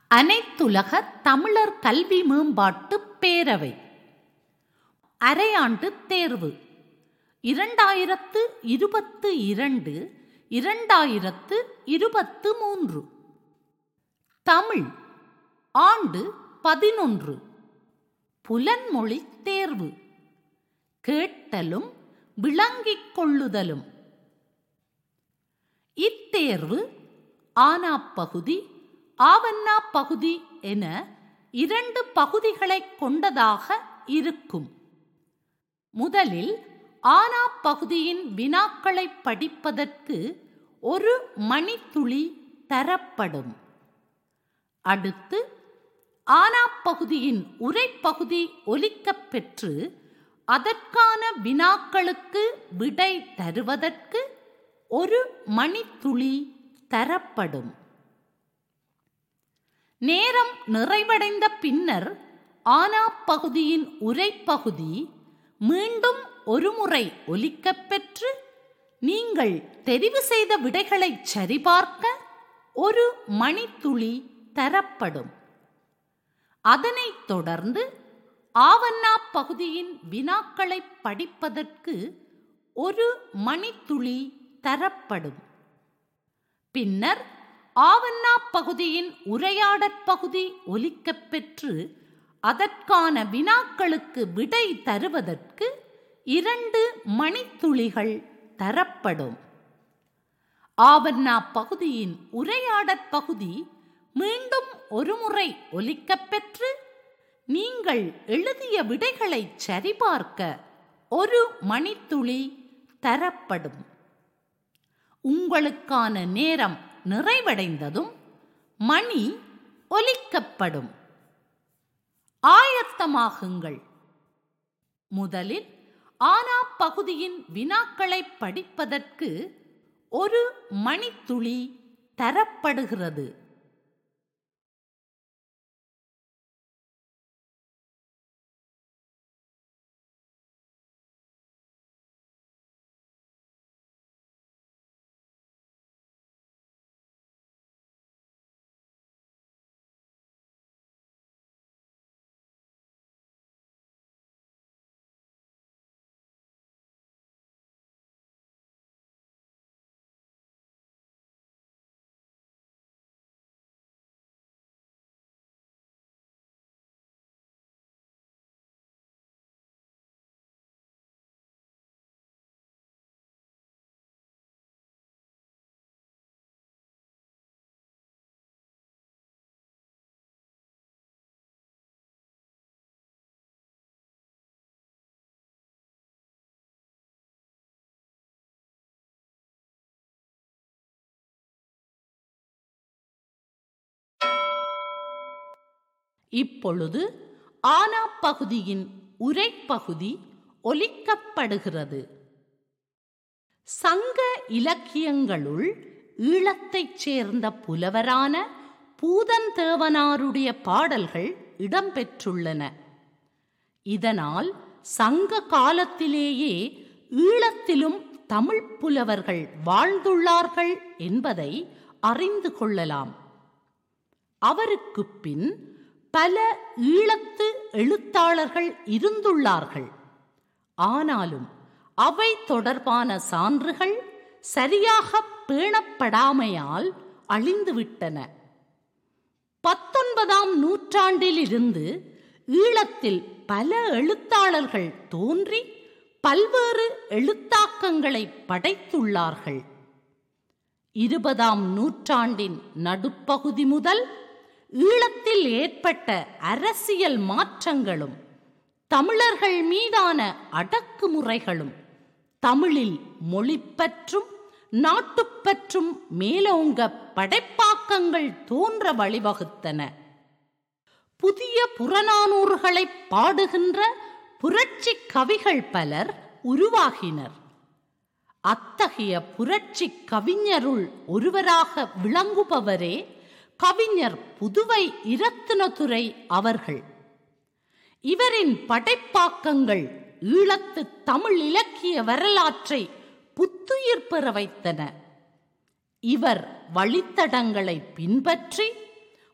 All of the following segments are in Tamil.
அனைத்துலக தமிழர் கல்வி மேம்பாட்டு பேரவை அரையாண்டு தேர்வு இரண்டாயிரத்து இருபத்து இரண்டு இரண்டாயிரத்து இருபத்து மூன்று தமிழ் ஆண்டு பதினொன்று புலன்மொழி தேர்வு கேட்டலும் விளங்கிக் கொள்ளுதலும் இத்தேர்வு ஆனா பகுதி ஆவண்ணா பகுதி என இரண்டு பகுதிகளைக் கொண்டதாக இருக்கும் முதலில் ஆனா பகுதியின் வினாக்களை படிப்பதற்கு ஒரு மணித்துளி தரப்படும் அடுத்து ஆனா பகுதியின் உரைப்பகுதி ஒலிக்கப் பெற்று அதற்கான வினாக்களுக்கு விடை தருவதற்கு ஒரு மணித்துளி தரப்படும் நேரம் நிறைவடைந்த பின்னர் ஆனா பகுதியின் உரைப்பகுதி மீண்டும் ஒருமுறை ஒலிக்கப் பெற்று நீங்கள் தெரிவு செய்த விடைகளை சரிபார்க்க ஒரு மணித்துளி தரப்படும் அதனைத் தொடர்ந்து ஆவண்ணா பகுதியின் வினாக்களை படிப்பதற்கு ஒரு மணித்துளி தரப்படும் பின்னர் ஆவண்ணா பகுதியின் உரையாடற் பகுதி ஒலிக்கப் பெற்று அதற்கான வினாக்களுக்கு விடை தருவதற்கு இரண்டு மணித்துளிகள் தரப்படும் ஆவண்ணா பகுதியின் உரையாடற் பகுதி மீண்டும் ஒருமுறை ஒலிக்கப் பெற்று நீங்கள் எழுதிய விடைகளை சரிபார்க்க ஒரு மணித்துளி தரப்படும் உங்களுக்கான நேரம் நிறைவடைந்ததும் மணி ஒலிக்கப்படும் ஆயத்தமாகுங்கள் முதலில் ஆனா பகுதியின் வினாக்களை படிப்பதற்கு ஒரு மணித்துளி தரப்படுகிறது இப்பொழுது ஆனா பகுதியின் உரைப்பகுதி ஒலிக்கப்படுகிறது சங்க இலக்கியங்களுள் ஈழத்தைச் சேர்ந்த புலவரான பூதந்தேவனாருடைய பாடல்கள் இடம்பெற்றுள்ளன இதனால் சங்க காலத்திலேயே ஈழத்திலும் தமிழ் புலவர்கள் வாழ்ந்துள்ளார்கள் என்பதை அறிந்து கொள்ளலாம் அவருக்கு பின் பல ஈழத்து எழுத்தாளர்கள் இருந்துள்ளார்கள் ஆனாலும் அவை தொடர்பான சான்றுகள் சரியாக பேணப்படாமையால் அழிந்துவிட்டன பத்தொன்பதாம் நூற்றாண்டிலிருந்து ஈழத்தில் பல எழுத்தாளர்கள் தோன்றி பல்வேறு எழுத்தாக்கங்களை படைத்துள்ளார்கள் இருபதாம் நூற்றாண்டின் நடுப்பகுதி முதல் ஈழத்தில் ஏற்பட்ட அரசியல் மாற்றங்களும் தமிழர்கள் மீதான அடக்குமுறைகளும் தமிழில் மொழிப்பற்றும் நாட்டுப்பற்றும் மேலோங்க படைப்பாக்கங்கள் தோன்ற வழிவகுத்தன புதிய புறநானூறுகளை பாடுகின்ற புரட்சி கவிகள் பலர் உருவாகினர் அத்தகைய புரட்சி கவிஞருள் ஒருவராக விளங்குபவரே கவிஞர் புதுவை இரத்தினதுரை அவர்கள் இவரின் படைப்பாக்கங்கள் ஈழத்து தமிழ் இலக்கிய வரலாற்றை புத்துயிர் பெற வைத்தன இவர் வழித்தடங்களை பின்பற்றி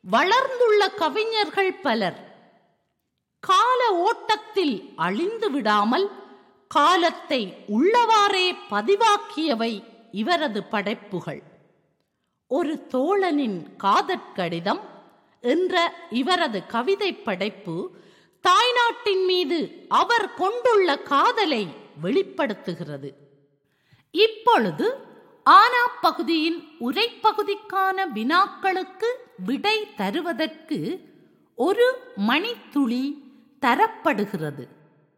வளர்ந்துள்ள கவிஞர்கள் பலர் கால ஓட்டத்தில் அழிந்து விடாமல் காலத்தை உள்ளவாறே பதிவாக்கியவை இவரது படைப்புகள் ஒரு தோழனின் காதற்கடிதம் என்ற இவரது கவிதை படைப்பு தாய்நாட்டின் மீது அவர் கொண்டுள்ள காதலை வெளிப்படுத்துகிறது இப்பொழுது ஆனா பகுதியின் உரைப்பகுதிக்கான வினாக்களுக்கு விடை தருவதற்கு ஒரு மணித்துளி தரப்படுகிறது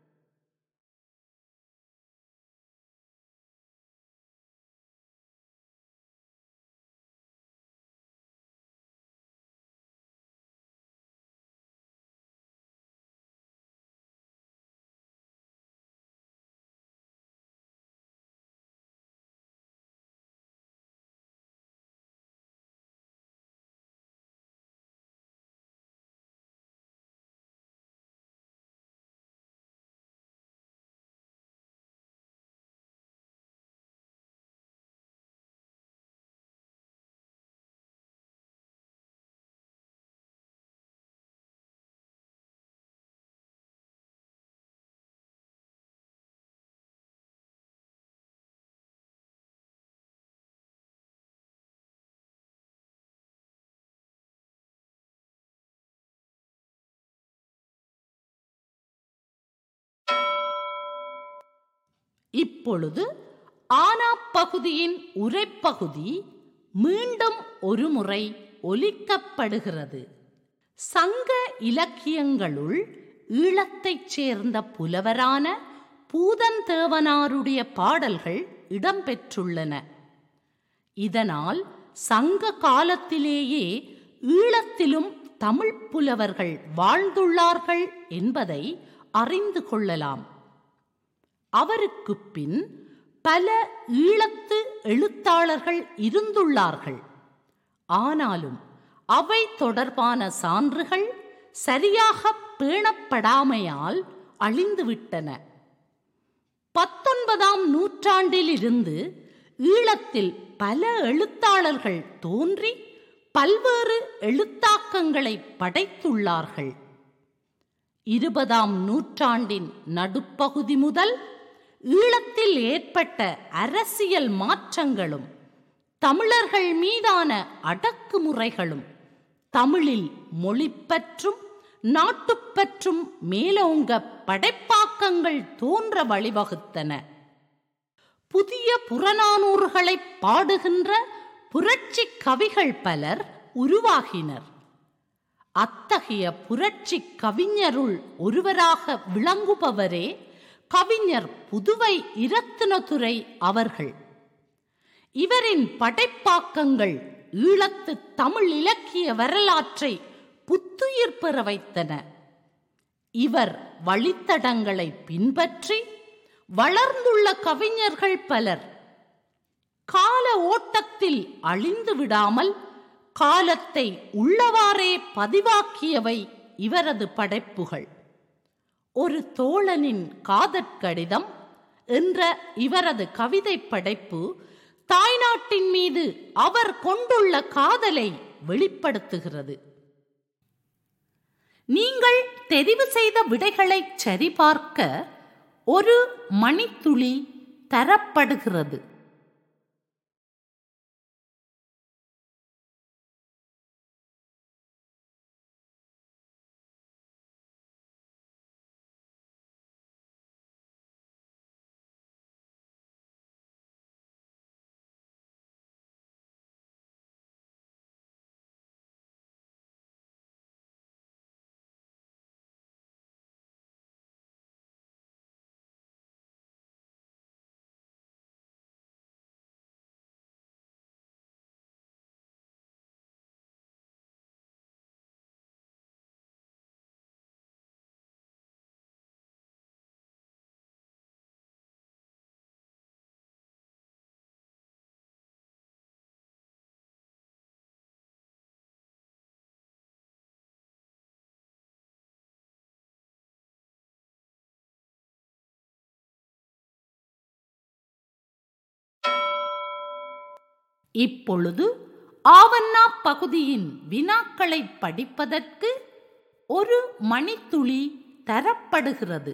இப்பொழுது ஆனா பகுதியின் உரைப்பகுதி மீண்டும் ஒருமுறை ஒலிக்கப்படுகிறது சங்க இலக்கியங்களுள் ஈழத்தைச் சேர்ந்த புலவரான பூதந்தேவனாருடைய பாடல்கள் இடம்பெற்றுள்ளன இதனால் சங்க காலத்திலேயே ஈழத்திலும் தமிழ் புலவர்கள் வாழ்ந்துள்ளார்கள் என்பதை அறிந்து கொள்ளலாம் அவருக்கு பின் பல ஈழத்து எழுத்தாளர்கள் இருந்துள்ளார்கள் ஆனாலும் அவை தொடர்பான சான்றுகள் சரியாக பேணப்படாமையால் அழிந்துவிட்டன பத்தொன்பதாம் நூற்றாண்டிலிருந்து ஈழத்தில் பல எழுத்தாளர்கள் தோன்றி பல்வேறு எழுத்தாக்கங்களை படைத்துள்ளார்கள் இருபதாம் நூற்றாண்டின் நடுப்பகுதி முதல் ஈழத்தில் ஏற்பட்ட அரசியல் மாற்றங்களும் தமிழர்கள் மீதான அடக்குமுறைகளும் தமிழில் மொழிப்பற்றும் நாட்டுப்பற்றும் மேலோங்க படைப்பாக்கங்கள் தோன்ற வழிவகுத்தன புதிய புறநானூறுகளை பாடுகின்ற புரட்சி கவிகள் பலர் உருவாகினர் அத்தகைய புரட்சி கவிஞருள் ஒருவராக விளங்குபவரே கவிஞர் புதுவை இரத்தினதுரை அவர்கள் இவரின் படைப்பாக்கங்கள் ஈழத்து தமிழ் இலக்கிய வரலாற்றை புத்துயிர் பெற வைத்தன இவர் வழித்தடங்களை பின்பற்றி வளர்ந்துள்ள கவிஞர்கள் பலர் கால ஓட்டத்தில் அழிந்து விடாமல் காலத்தை உள்ளவாறே பதிவாக்கியவை இவரது படைப்புகள் ஒரு தோழனின் காதற்கடிதம் என்ற இவரது கவிதை படைப்பு தாய்நாட்டின் மீது அவர் கொண்டுள்ள காதலை வெளிப்படுத்துகிறது நீங்கள் தெரிவு செய்த விடைகளை சரிபார்க்க ஒரு மணித்துளி தரப்படுகிறது இப்பொழுது ஆவண்ணா பகுதியின் வினாக்களை படிப்பதற்கு ஒரு மணித்துளி தரப்படுகிறது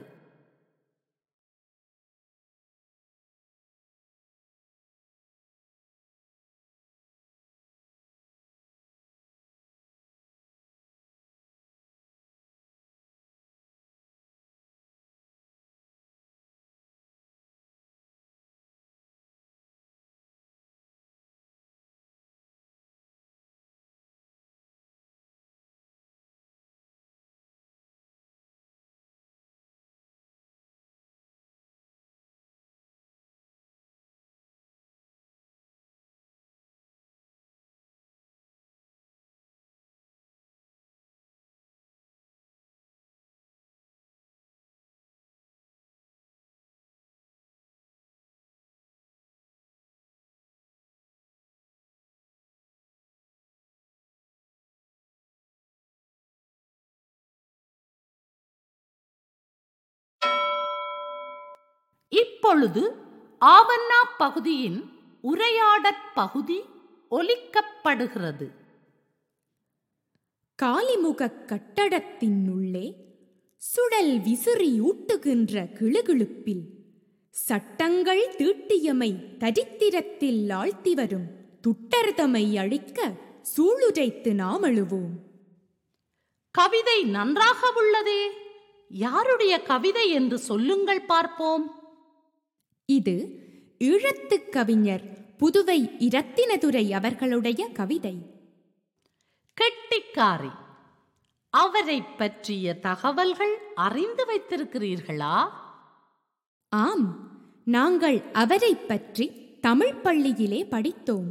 இப்பொழுது ஆவண்ணா பகுதியின் உரையாடற் பகுதி ஒலிக்கப்படுகிறது காலிமுகக் கட்டடத்தினுள்ளே சுழல் விசிறியூட்டுகின்ற கிளுகிளுப்பில் சட்டங்கள் தீட்டியமை தரித்திரத்தில் ஆழ்த்தி வரும் துட்டர்தமை அழிக்க சூளுரைத்து நாம் அழுவோம் கவிதை நன்றாக உள்ளதே யாருடைய கவிதை என்று சொல்லுங்கள் பார்ப்போம் இது ஈழத்துக் கவிஞர் புதுவை இரத்தினதுரை அவர்களுடைய கவிதை கெட்டிக்காரி அவரை பற்றிய தகவல்கள் அறிந்து வைத்திருக்கிறீர்களா ஆம் நாங்கள் அவரைப் பற்றி தமிழ் பள்ளியிலே படித்தோம்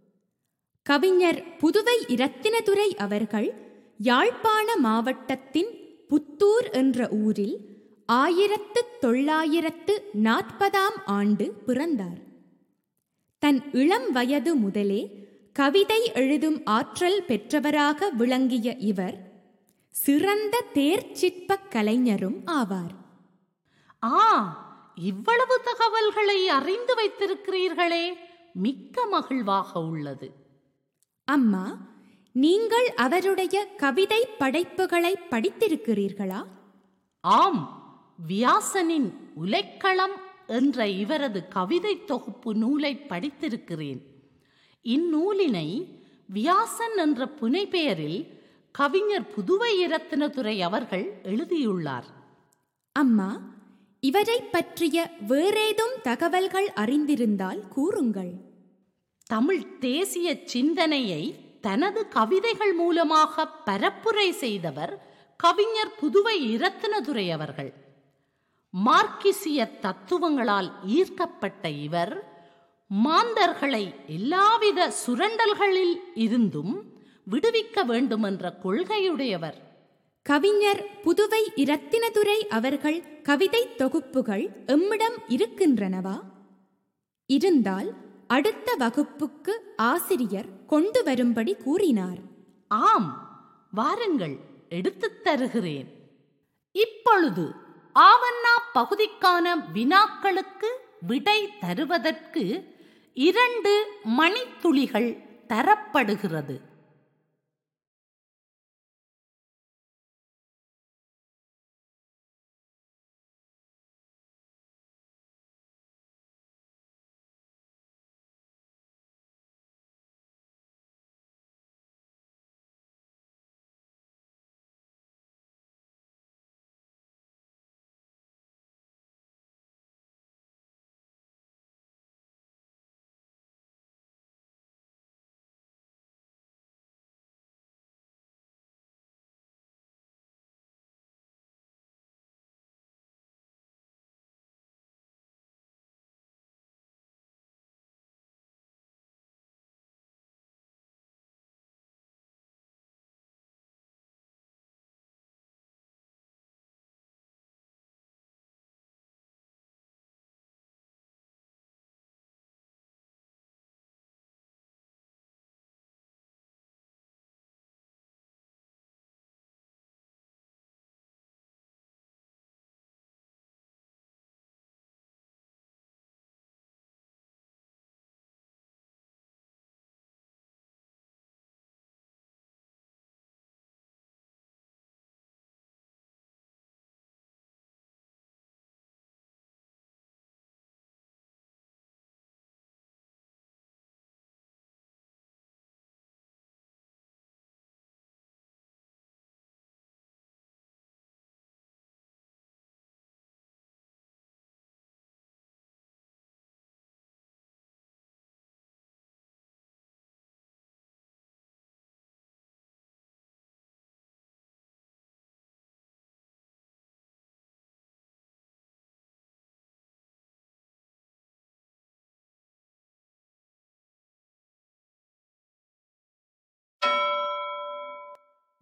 கவிஞர் புதுவை இரத்தினதுரை அவர்கள் யாழ்ப்பாண மாவட்டத்தின் புத்தூர் என்ற ஊரில் ஆயிரத்து தொள்ளாயிரத்து நாற்பதாம் ஆண்டு பிறந்தார் தன் இளம் வயது முதலே கவிதை எழுதும் ஆற்றல் பெற்றவராக விளங்கிய இவர் சிறந்த தேர்ச்சிற்பக் கலைஞரும் ஆவார் ஆ இவ்வளவு தகவல்களை அறிந்து வைத்திருக்கிறீர்களே மிக்க மகிழ்வாக உள்ளது அம்மா நீங்கள் அவருடைய கவிதை படைப்புகளை படித்திருக்கிறீர்களா ஆம் வியாசனின் உலைக்களம் என்ற இவரது கவிதை தொகுப்பு நூலை படித்திருக்கிறேன் இந்நூலினை வியாசன் என்ற புனைப்பெயரில் கவிஞர் புதுவை இரத்தினதுரை அவர்கள் எழுதியுள்ளார் அம்மா இவரை பற்றிய வேறேதும் தகவல்கள் அறிந்திருந்தால் கூறுங்கள் தமிழ் தேசிய சிந்தனையை தனது கவிதைகள் மூலமாக பரப்புரை செய்தவர் கவிஞர் புதுவை இரத்தினதுரை அவர்கள் மார்க்கிசிய தத்துவங்களால் ஈர்க்கப்பட்ட இவர் மாந்தர்களை எல்லாவித சுரண்டல்களில் இருந்தும் விடுவிக்க வேண்டுமென்ற கொள்கையுடையவர் கவிஞர் புதுவை இரத்தினதுரை அவர்கள் கவிதை தொகுப்புகள் எம்மிடம் இருக்கின்றனவா இருந்தால் அடுத்த வகுப்புக்கு ஆசிரியர் கொண்டு வரும்படி கூறினார் ஆம் வாருங்கள் எடுத்துத் தருகிறேன் இப்பொழுது ஆவண்ணா பகுதிக்கான வினாக்களுக்கு விடை தருவதற்கு இரண்டு மணித்துளிகள் தரப்படுகிறது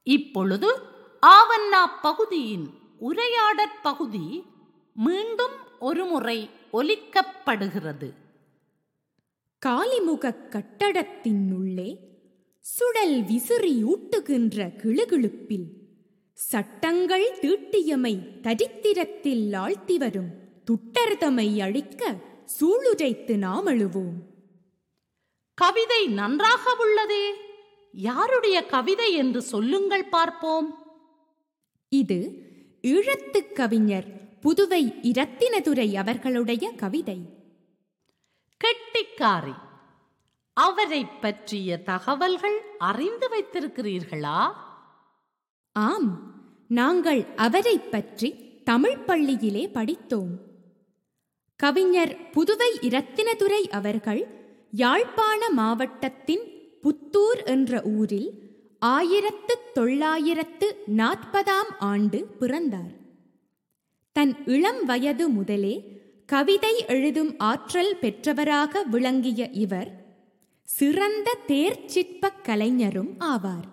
இப்பொழுது ஆவண்ணா பகுதியின் உரையாடற் பகுதி மீண்டும் ஒருமுறை ஒலிக்கப்படுகிறது காலிமுகக் கட்டடத்தினுள்ளே சுழல் விசிறி ஊட்டுகின்ற கிளுகிளுப்பில் சட்டங்கள் தீட்டியமை தரித்திரத்தில் ஆழ்த்தி வரும் துட்டர்தமை அழிக்க சூளுரைத்து நாம் அழுவோம் கவிதை நன்றாக உள்ளதே யாருடைய கவிதை என்று சொல்லுங்கள் பார்ப்போம் இது ஈழத்துக் கவிஞர் புதுவை இரத்தினதுரை அவர்களுடைய கவிதை கெட்டிக்காரி அவரை பற்றிய தகவல்கள் அறிந்து வைத்திருக்கிறீர்களா ஆம் நாங்கள் அவரைப் பற்றி தமிழ் பள்ளியிலே படித்தோம் கவிஞர் புதுவை இரத்தினதுரை அவர்கள் யாழ்ப்பாண மாவட்டத்தின் புத்தூர் என்ற ஊரில் ஆயிரத்து தொள்ளாயிரத்து நாற்பதாம் ஆண்டு பிறந்தார் தன் இளம் வயது முதலே கவிதை எழுதும் ஆற்றல் பெற்றவராக விளங்கிய இவர் சிறந்த தேர்ச்சிற்பக் கலைஞரும் ஆவார்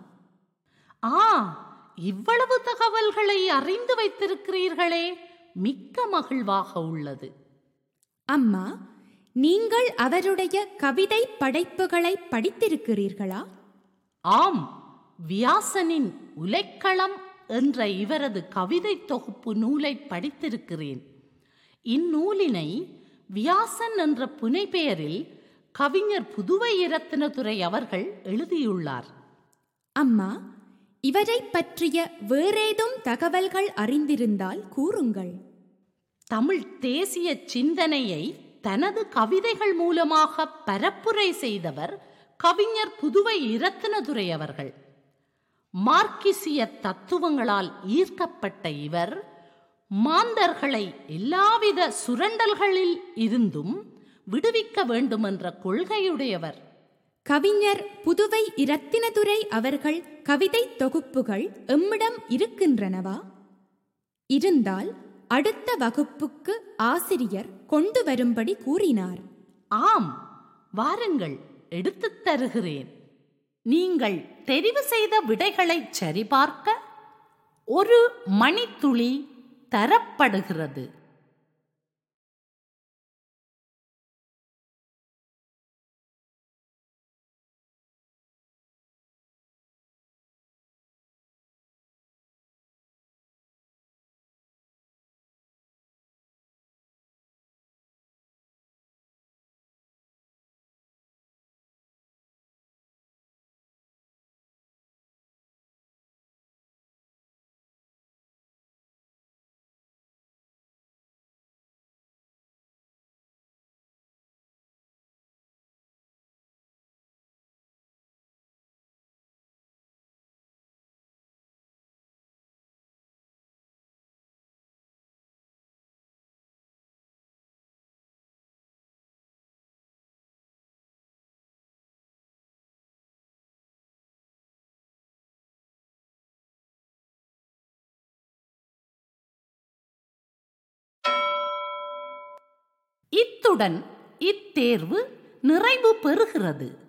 ஆ இவ்வளவு தகவல்களை அறிந்து வைத்திருக்கிறீர்களே மிக்க மகிழ்வாக உள்ளது அம்மா நீங்கள் அவருடைய கவிதை படைப்புகளை படித்திருக்கிறீர்களா ஆம் வியாசனின் உலைக்களம் என்ற இவரது கவிதை தொகுப்பு நூலை படித்திருக்கிறேன் இந்நூலினை வியாசன் என்ற புனைப்பெயரில் கவிஞர் புதுவை இரத்தினதுரை அவர்கள் எழுதியுள்ளார் அம்மா இவரைப் பற்றிய வேறேதும் தகவல்கள் அறிந்திருந்தால் கூறுங்கள் தமிழ் தேசிய சிந்தனையை தனது கவிதைகள் மூலமாக பரப்புரை செய்தவர் கவிஞர் புதுவை இரத்தினதுரை அவர்கள் மார்க்கிசிய தத்துவங்களால் ஈர்க்கப்பட்ட இவர் மாந்தர்களை எல்லாவித சுரண்டல்களில் இருந்தும் விடுவிக்க வேண்டுமென்ற கொள்கையுடையவர் கவிஞர் புதுவை இரத்தினதுரை அவர்கள் கவிதை தொகுப்புகள் எம்மிடம் இருக்கின்றனவா இருந்தால் அடுத்த வகுப்புக்கு ஆசிரியர் கொண்டு வரும்படி கூறினார் ஆம் வாருங்கள் எடுத்துத் தருகிறேன் நீங்கள் தெரிவு செய்த விடைகளை சரிபார்க்க ஒரு மணித்துளி தரப்படுகிறது இத்துடன் இத்தேர்வு நிறைவு பெறுகிறது